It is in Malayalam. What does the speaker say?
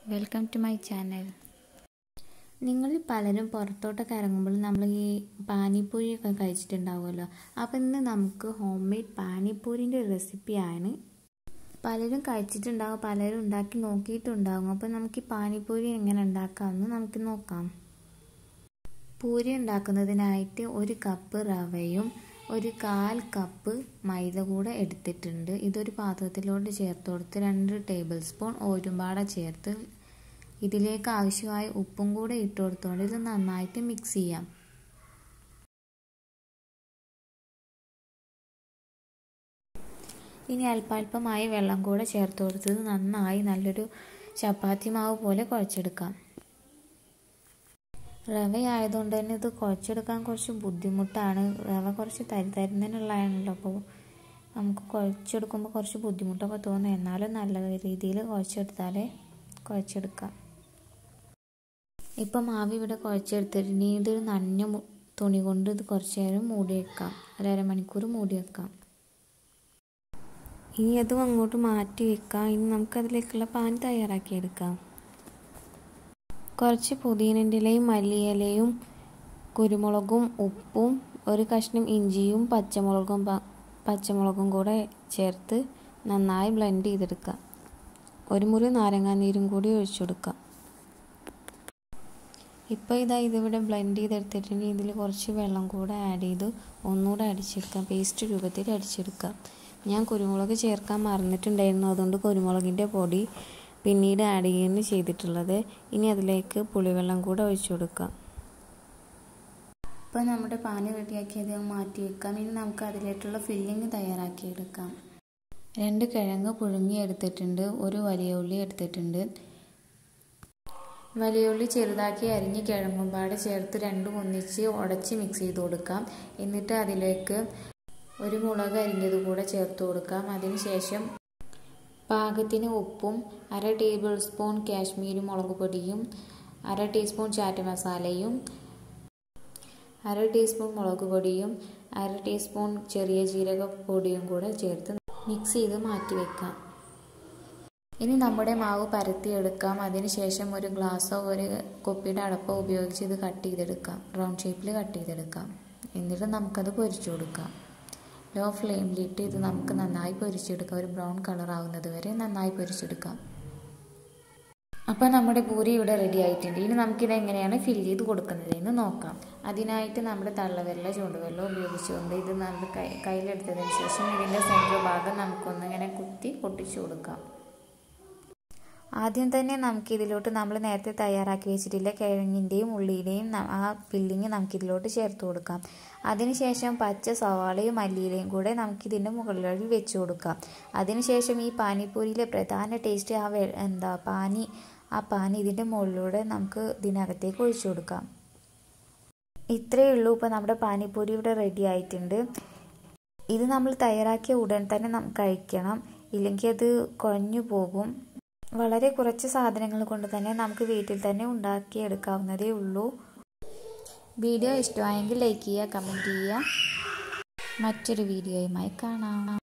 വെൽക്കം ടു മൈ ചാനൽ നിങ്ങളിൽ പലരും പുറത്തോട്ടൊക്കെ ഇറങ്ങുമ്പോൾ നമ്മൾ ഈ പാനിപ്പൂരിയൊക്കെ കഴിച്ചിട്ടുണ്ടാവുമല്ലോ അപ്പോൾ ഇന്ന് നമുക്ക് ഹോം മെയ്ഡ് പാനിപ്പൂരിൻ്റെ റെസിപ്പിയാണ് പലരും കഴിച്ചിട്ടുണ്ടാവും പലരും ഉണ്ടാക്കി നോക്കിയിട്ടുണ്ടാകും അപ്പോൾ നമുക്ക് ഈ പാനിപ്പൂരി എങ്ങനെ ഉണ്ടാക്കാമെന്ന് നമുക്ക് നോക്കാം പൂരി ഉണ്ടാക്കുന്നതിനായിട്ട് ഒരു കപ്പ് റവയും ഒരു കാൽ കപ്പ് മൈദ കൂടെ എടുത്തിട്ടുണ്ട് ഇതൊരു പാത്രത്തിലോട്ട് ചേർത്ത് കൊടുത്ത് രണ്ട് ടേബിൾ സ്പൂൺ ഓരുമ്പാട ചേർത്ത് ഇതിലേക്ക് ആവശ്യമായ ഉപ്പും കൂടെ ഇട്ട് കൊടുത്തുകൊണ്ട് ഇത് നന്നായിട്ട് മിക്സ് ചെയ്യാം ഇനി അല്പാൽപമായി വെള്ളം കൂടെ ചേർത്ത് കൊടുത്തത് നന്നായി നല്ലൊരു ചപ്പാത്തി മാവ് പോലെ കുഴച്ചെടുക്കാം റവ ആയതുകൊണ്ട് തന്നെ ഇത് കുഴച്ചെടുക്കാൻ കുറച്ച് ബുദ്ധിമുട്ടാണ് റവ കുറച്ച് തരി തരുന്നതിനുള്ളതാണല്ലോ അപ്പോൾ നമുക്ക് കുഴച്ചെടുക്കുമ്പോൾ കുറച്ച് ബുദ്ധിമുട്ടൊക്കെ തോന്നും എന്നാലും നല്ല രീതിയിൽ കുഴച്ചെടുത്താലേ കുഴച്ചെടുക്കാം ഇപ്പം മാവ് ഇവിടെ കുഴച്ചെടുത്തിട്ട് ഇതൊരു നനഞ്ഞ തുണി കൊണ്ട് ഇത് കുറച്ച് നേരം മൂടി വെക്കാം ഒരു അരമണിക്കൂർ മൂടി വെക്കാം ഇനി അതും അങ്ങോട്ട് മാറ്റി വെക്കാം ഇനി നമുക്കതിലേക്കുള്ള പാൻ തയ്യാറാക്കിയെടുക്കാം കുറച്ച് പുതിനൻ്റെ ഇലയും മല്ലിയിലയും കുരുമുളകും ഉപ്പും ഒരു കഷ്ണം ഇഞ്ചിയും പച്ചമുളകും പച്ചമുളകും കൂടെ ചേർത്ത് നന്നായി ബ്ലെൻഡ് ചെയ്തെടുക്കുക ഒരു മുറി നാരങ്ങാനീരും കൂടി ഒഴിച്ചു കൊടുക്കുക ഇപ്പോൾ ഇതാ ഇതിവിടെ ബ്ലെൻഡ് ചെയ്തെടുത്തിട്ടുണ്ടെങ്കിൽ ഇതിൽ കുറച്ച് വെള്ളം കൂടെ ആഡ് ചെയ്ത് ഒന്നുകൂടെ അടിച്ചെടുക്കാം പേസ്റ്റ് രൂപത്തിൽ അടിച്ചെടുക്കുക ഞാൻ കുരുമുളക് ചേർക്കാൻ മറന്നിട്ടുണ്ടായിരുന്നു അതുകൊണ്ട് കുരുമുളകിൻ്റെ പൊടി പിന്നീട് ആഡ് ചെയ്യുകയാണ് ചെയ്തിട്ടുള്ളത് ഇനി അതിലേക്ക് പുളിവെള്ളം കൂടെ ഒഴിച്ചു കൊടുക്കാം ഇപ്പോൾ നമ്മുടെ പാന് റെഡിയാക്കിയത് മാറ്റി വെക്കാം ഇനി നമുക്ക് അതിലേക്കുള്ള ഫില്ലിങ് തയ്യാറാക്കിയെടുക്കാം രണ്ട് കിഴങ്ങ് പുഴുങ്ങി എടുത്തിട്ടുണ്ട് ഒരു വലിയ ഉള്ളി എടുത്തിട്ടുണ്ട് വലിയ ഉള്ളി ചെറുതാക്കി അരിഞ്ഞ് കിഴങ്ങുമ്പാട് ചേർത്ത് രണ്ടും ഒന്നിച്ച് ഉടച്ച് മിക്സ് ചെയ്ത് കൊടുക്കാം എന്നിട്ട് അതിലേക്ക് ഒരു മുളക് അരിഞ്ഞത് കൂടെ ചേർത്ത് കൊടുക്കാം അതിനുശേഷം പാകത്തിന് ഉപ്പും അര ടേബിൾ സ്പൂൺ കാശ്മീരി മുളക് പൊടിയും അര ടീസ്പൂൺ ചാറ്റ് മസാലയും അര ടീസ്പൂൺ മുളക് പൊടിയും അര ടീസ്പൂൺ ചെറിയ ജീരക പൊടിയും കൂടെ ചേർത്ത് മിക്സ് ചെയ്ത് മാറ്റി വെക്കാം ഇനി നമ്മുടെ മാവ് പരത്തിയെടുക്കാം അതിനുശേഷം ഒരു ഗ്ലാസ്സോ ഒരു കുപ്പിയുടെ അടപ്പോ ഉപയോഗിച്ച് ഇത് കട്ട് ചെയ്തെടുക്കാം റൗണ്ട് ഷേപ്പിൽ കട്ട് ചെയ്തെടുക്കാം എന്നിട്ട് നമുക്കത് പൊരിച്ചു കൊടുക്കാം ലോ ഫ്ലെയിമിലിട്ട് ഇത് നമുക്ക് നന്നായി പൊരിച്ചെടുക്കാം ഒരു ബ്രൗൺ കളർ ആവുന്നത് വരെ നന്നായി പൊരിച്ചെടുക്കാം അപ്പോൾ നമ്മുടെ പൂരി ഇവിടെ റെഡി ആയിട്ടുണ്ട് ഇനി നമുക്കിത് എങ്ങനെയാണ് ഫില്ല് ചെയ്ത് കൊടുക്കുന്നത് എന്ന് നോക്കാം അതിനായിട്ട് നമ്മുടെ തള്ളവിരല ചൂണ്ടുവിരലോ ഉപയോഗിച്ചുകൊണ്ട് ഇത് നമ്മൾ കൈ കയ്യിലെടുത്തതിന് ശേഷം ഇതിൻ്റെ സെൻറ്റർ ഭാഗം നമുക്കൊന്നിങ്ങനെ കുത്തി പൊട്ടിച്ചു കൊടുക്കാം ആദ്യം തന്നെ നമുക്ക് ഇതിലോട്ട് നമ്മൾ നേരത്തെ തയ്യാറാക്കി വെച്ചിട്ടില്ല കിഴങ്ങിൻ്റെയും ഉള്ളിയുടെയും ആ ഫില്ലിങ് നമുക്കിതിലോട്ട് ചേർത്ത് കൊടുക്കാം അതിനുശേഷം പച്ച സവാളയും മല്ലിയിലയും കൂടെ നമുക്കിതിൻ്റെ മുകളിൽ വെച്ച് കൊടുക്കാം അതിനുശേഷം ഈ പാനിപ്പൂരിയിലെ പ്രധാന ടേസ്റ്റ് ആ എന്താ പാനി ആ പാനി ഇതിൻ്റെ മുകളിലൂടെ നമുക്ക് ഇതിനകത്തേക്ക് ഒഴിച്ചു കൊടുക്കാം ഇത്രയേ ഉള്ളൂ ഇപ്പോൾ നമ്മുടെ പാനിപ്പൂരി ഇവിടെ റെഡി ആയിട്ടുണ്ട് ഇത് നമ്മൾ തയ്യാറാക്കിയ ഉടൻ തന്നെ നമുക്ക് കഴിക്കണം ഇല്ലെങ്കിൽ അത് കുഴഞ്ഞു പോകും വളരെ കുറച്ച് സാധനങ്ങൾ കൊണ്ട് തന്നെ നമുക്ക് വീട്ടിൽ തന്നെ ഉണ്ടാക്കിയെടുക്കാവുന്നതേ ഉള്ളൂ വീഡിയോ ഇഷ്ടമായെങ്കിൽ ലൈക്ക് ചെയ്യുക കമൻറ്റ് ചെയ്യുക മറ്റൊരു വീഡിയോയുമായി കാണാം